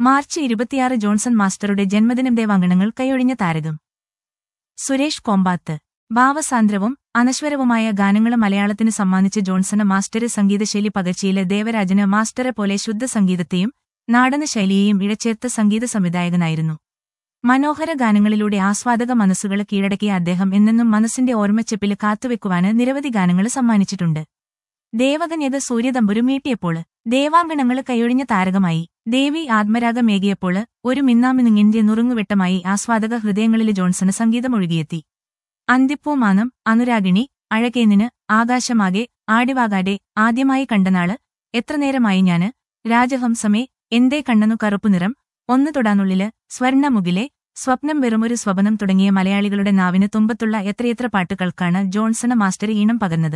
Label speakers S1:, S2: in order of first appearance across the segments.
S1: March ഇരുപത്തിയാറ് Johnson മാസ്റ്ററുടെ ജന്മദിനം ദേവാങ്കണങ്ങൾ കൈയൊഴിഞ്ഞ താരകം സുരേഷ് കോമ്പാത്ത് ഭാവസാന്ദ്രവും അനശ്വരവുമായ ഗാനങ്ങൾ മലയാളത്തിന് സമ്മാനിച്ച ജോൺസണ് മാസ്റ്റര് സംഗീതശൈലി പകർച്ചയില് ദേവരാജന് മാസ്റ്ററെ പോലെ ശുദ്ധ സംഗീതത്തെയും നാടന ശൈലിയെയും ഇഴച്ചേർത്ത സംഗീത സംവിധായകനായിരുന്നു മനോഹര ഗാനങ്ങളിലൂടെ ആസ്വാദക മനസ്സുകൾ കീഴടക്കിയ അദ്ദേഹം എന്നെന്നും മനസ്സിന്റെ ഓർമ്മച്ചെപ്പില് കാത്തുവെക്കുവാന് നിരവധി ഗാനങ്ങൾ സമ്മാനിച്ചിട്ടുണ്ട് ദേവകന്യക സൂര്യതമ്പുരു മീട്ടിയപ്പോള് ദേവാങ്കണങ്ങള് കൈയൊഴിഞ്ഞ താരകമായി ദേവി ആത്മരാഗമേകിയപ്പോള് ഒരു മിന്നാമിനുങ്ങിന്റെ നുറുങ്ങുവെട്ടമായി ആസ്വാദക ഹൃദയങ്ങളില് ജോൺസണ് സംഗീതമൊഴുകിയെത്തി അന്തിപ്പൂമാനം അനുരാഗിണി അഴകേന്നിന് ആകാശമാകെ ആടിവാകാടെ ആദ്യമായി കണ്ടനാള് എത്ര നേരമായി ഞാന് രാജഹംസമേ എന്തേ കണ്ണനു കറുപ്പുനിറം ഒന്നു തൊടാനുള്ളില് സ്വർണ്ണമുകിലെ സ്വപ്നം വെറുമൊരു സ്വപനം തുടങ്ങിയ മലയാളികളുടെ നാവിന് തുമ്പത്തുള്ള എത്രയെത്ര പാട്ടുകൾക്കാണ് ജോൺസണ് മാസ്റ്റർ ഈണം പകർന്നത്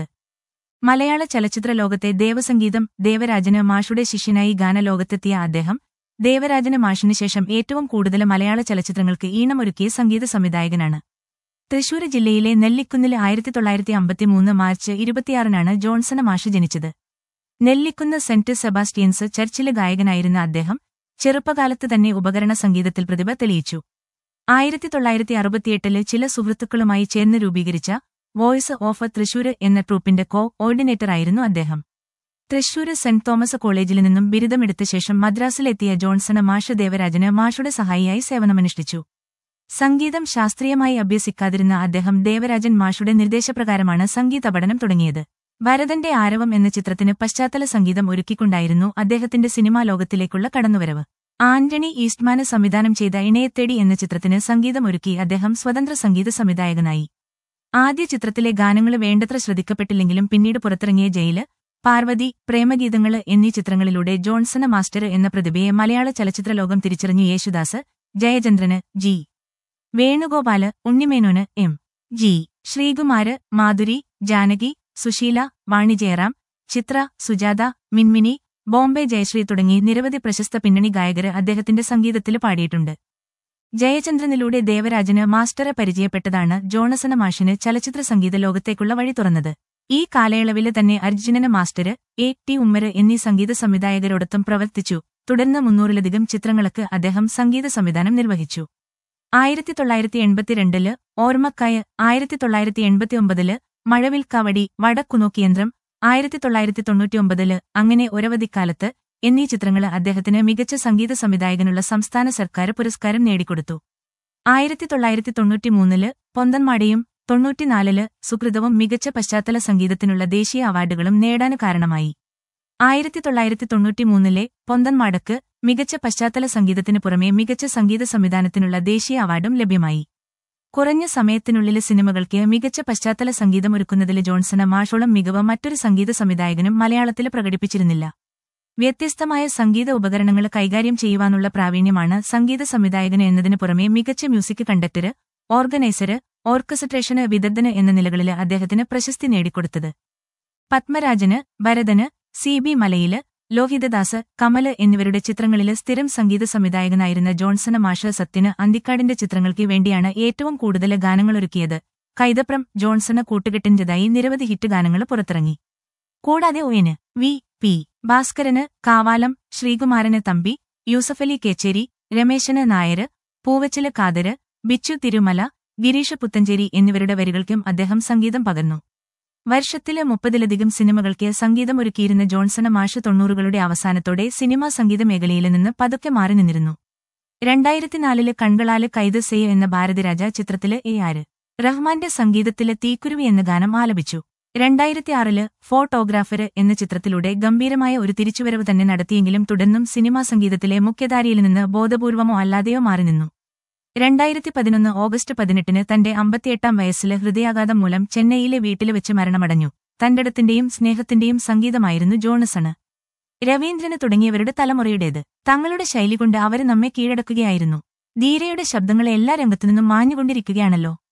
S1: മലയാള ചലച്ചിത്ര ലോകത്തെ ദേവസംഗീതം ദേവരാജന് മാഷുടെ ശിഷ്യനായി ഗാനലോകത്തെത്തിയ അദ്ദേഹം ദേവരാജന് മാഷിന് ശേഷം ഏറ്റവും കൂടുതൽ മലയാള ചലച്ചിത്രങ്ങൾക്ക് ഈണമൊരുക്കിയ സംഗീത സംവിധായകനാണ് തൃശൂർ ജില്ലയിലെ നെല്ലിക്കുന്നില് ആയിരത്തി തൊള്ളായിരത്തി അമ്പത്തിമൂന്ന് മാർച്ച് ഇരുപത്തിയാറിനാണ് ജോൺസണ് മാഷ് ജനിച്ചത് നെല്ലിക്കുന്ന് സെന്റ് സെബാസ്റ്റ്യൻസ് ചർച്ചിലെ ഗായകനായിരുന്ന അദ്ദേഹം ചെറുപ്പകാലത്ത് തന്നെ ഉപകരണ സംഗീതത്തിൽ പ്രതിഭ തെളിയിച്ചു ആയിരത്തി തൊള്ളായിരത്തി അറുപത്തിയെട്ടില് ചില സുഹൃത്തുക്കളുമായി ചേർന്ന് രൂപീകരിച്ച വോയിസ് ഓഫ് തൃശൂര് എന്ന ട്രൂപ്പിന്റെ കോ ഓർഡിനേറ്ററായിരുന്നു അദ്ദേഹം തൃശൂര് സെന്റ് തോമസ് കോളേജിൽ നിന്നും ബിരുദമെടുത്ത ശേഷം മദ്രാസിലെത്തിയ ജോൺസണ് മാഷ് ദേവരാജന് മാഷുടെ സഹായിയായി സേവനമനുഷ്ഠിച്ചു സംഗീതം ശാസ്ത്രീയമായി അഭ്യസിക്കാതിരുന്ന അദ്ദേഹം ദേവരാജൻ മാഷുടെ നിർദ്ദേശപ്രകാരമാണ് സംഗീത പഠനം തുടങ്ങിയത് ഭരതന്റെ ആരവം എന്ന ചിത്രത്തിന് പശ്ചാത്തല സംഗീതം ഒരുക്കിക്കൊണ്ടായിരുന്നു അദ്ദേഹത്തിന്റെ സിനിമാ ലോകത്തിലേക്കുള്ള കടന്നുവരവ് ആന്റണി ഈസ്റ്റ്മാന് സംവിധാനം ചെയ്ത ഇണയത്തേടി എന്ന ചിത്രത്തിന് സംഗീതമൊരുക്കി അദ്ദേഹം സ്വതന്ത്ര സംഗീത സംവിധായകനായി ആദ്യ ചിത്രത്തിലെ ഗാനങ്ങൾ വേണ്ടത്ര ശ്രദ്ധിക്കപ്പെട്ടില്ലെങ്കിലും പിന്നീട് പുറത്തിറങ്ങിയ ജയില് പാർവതി പ്രേമഗീതങ്ങള് എന്നീ ചിത്രങ്ങളിലൂടെ ജോൺസണ മാസ്റ്റർ എന്ന പ്രതിഭയെ മലയാള ചലച്ചിത്ര ലോകം തിരിച്ചറിഞ്ഞു Yesudas Jayachandran G Venugopal Unni Menon M G Sreekumar Madhuri Janaki Susheela Vani Jayaram Chithra Sujatha Minmini Bombay Jayashree തുടങ്ങി നിരവധി പ്രശസ്ത പിന്നണി ഗായകര് അദ്ദേഹത്തിന്റെ സംഗീതത്തിൽ പാടിയിട്ടുണ്ട് ജയചന്ദ്രനിലൂടെ ദേവരാജന് മാസ്റ്ററെ പരിചയപ്പെട്ടതാണ് ജോണസന മാഷിന് ചലച്ചിത്ര സംഗീത ലോകത്തേക്കുള്ള വഴി തുറന്നത് ഈ കാലയളവില് തന്നെ Arjunan master A T Ummer എന്നീ സംഗീത സംവിധായകരോടൊപ്പം പ്രവർത്തിച്ചു തുടർന്ന് മുന്നൂറിലധികം ചിത്രങ്ങൾക്ക് അദ്ദേഹം സംഗീത സംവിധാനം നിർവഹിച്ചു ആയിരത്തി തൊള്ളായിരത്തി എൺപത്തിരണ്ടില് ഓർമ്മക്കായ ആയിരത്തി തൊള്ളായിരത്തി എൺപത്തിയൊമ്പതില് മഴവിൽ കവടി വടക്കുനോക്കിയന്ത്രം ആയിരത്തി തൊള്ളായിരത്തി തൊണ്ണൂറ്റിയൊമ്പതില് അങ്ങനെ ഒരവധിക്കാലത്ത് എന്നീ ചിത്രങ്ങള് അദ്ദേഹത്തിന് മികച്ച സംഗീത സംവിധായകനുള്ള സംസ്ഥാന സർക്കാർ പുരസ്കാരം നേടിക്കൊടുത്തു ആയിരത്തി തൊള്ളായിരത്തി തൊണ്ണൂറ്റിമൂന്നില് പൊന്തന്മാടയും തൊണ്ണൂറ്റിനാലില് സുകൃതവും മികച്ച പശ്ചാത്തല സംഗീതത്തിനുള്ള ദേശീയ അവാർഡുകളും നേടാന് കാരണമായി ആയിരത്തി തൊള്ളായിരത്തി തൊണ്ണൂറ്റിമൂന്നിലെ പൊന്തന്മാടക്ക് മികച്ച പശ്ചാത്തല സംഗീതത്തിനു പുറമെ മികച്ച സംഗീത സംവിധാനത്തിനുള്ള ദേശീയ അവാർഡും ലഭ്യമായി കുറഞ്ഞ സമയത്തിനുള്ളിലെ സിനിമകൾക്ക് മികച്ച പശ്ചാത്തല സംഗീതമൊരുക്കുന്നതിലെ ജോൺസണ് മാഷോളം മികവ് മറ്റൊരു സംഗീത സംവിധായകനും മലയാളത്തിൽ പ്രകടിപ്പിച്ചിരുന്നില്ല വ്യത്യസ്തമായ സംഗീത ഉപകരണങ്ങൾ കൈകാര്യം ചെയ്യുവാനുള്ള പ്രാവീണ്യമാണ് സംഗീത സംവിധായകന് എന്നതിനു പുറമെ മികച്ച മ്യൂസിക് കണ്ടക്ടര് ഓർഗനൈസര് ഓർക്കസ്ട്രേഷന് വിദഗ്ധന് എന്ന നിലകളില് അദ്ദേഹത്തിന് പ്രശസ്തി നേടിക്കൊടുത്തത് പത്മരാജന് ഭരതന് സി ബി മലയില് ലോഹിതദാസ് കമല് എന്നിവരുടെ ചിത്രങ്ങളില് സ്ഥിരം സംഗീത സംവിധായകനായിരുന്ന ജോൺസണ് മാഷ് സത്യന് അന്തിക്കാടിന്റെ ചിത്രങ്ങൾക്ക് വേണ്ടിയാണ് ഏറ്റവും കൂടുതൽ ഗാനങ്ങളൊരുക്കിയത് കൈതപ്രം ജോൺസണ് കൂട്ടുകെട്ടിന്റേതായി നിരവധി ഹിറ്റ് ഗാനങ്ങൾ പുറത്തിറങ്ങി കൂടാതെ O N V P Bhaskaran Kavalam Sreekumaran Thampi Yusufali Kechery Rameshan Nair Poovachal Khader Bichu Thirumala Gireesh Puthenchery എന്നിവരുടെ വരികൾക്കും അദ്ദേഹം സംഗീതം പകർന്നു വർഷത്തില് മുപ്പതിലധികം സിനിമകൾക്ക് സംഗീതമൊരുക്കിയിരുന്ന ജോൺസണ് മാഷ് തൊണ്ണൂറുകളുടെ അവസാനത്തോടെ സിനിമാ സംഗീത മേഖലയിൽ നിന്ന് പതുക്കെ മാറി നിന്നിരുന്നു രണ്ടായിരത്തിനാലില് കൺകളാല് കൈത് സെയ്യ് എന്ന ഭാരതിരാജ ചിത്രത്തില് എ ആര് റഹ്മാന്റെ സംഗീതത്തില് തീക്കുരുവി എന്ന ഗാനം ആലപിച്ചു രണ്ടായിരത്തിയാറില് ഫോട്ടോഗ്രാഫര് എന്ന ചിത്രത്തിലൂടെ ഗംഭീരമായ ഒരു തിരിച്ചുവരവ് തന്നെ നടത്തിയെങ്കിലും തുടർന്നും സിനിമാ സംഗീതത്തിലെ മുഖ്യധാരയിൽ നിന്ന് ബോധപൂർവമോ അല്ലാതെയോ മാറി നിന്നു രണ്ടായിരത്തി പതിനൊന്ന് ഓഗസ്റ്റ് പതിനെട്ടിന് തന്റെ അമ്പത്തിയെട്ടാം വയസ്സില് ഹൃദയാഘാതം മൂലം ചെന്നൈയിലെ വീട്ടില് വെച്ച് മരണമടഞ്ഞു തന്റെടത്തിന്റെയും സ്നേഹത്തിന്റെയും സംഗീതമായിരുന്നു ജോണസണ് രവീന്ദ്രന് തുടങ്ങിയവരുടെ തലമുറയുടേത് തങ്ങളുടെ ശൈലി കൊണ്ട് അവര് നമ്മെ കീഴടക്കുകയായിരുന്നു ധീരയുടെ ശബ്ദങ്ങളെ എല്ലാ രംഗത്തുനിന്നും മാഞ്ഞുകൊണ്ടിരിക്കുകയാണല്ലോ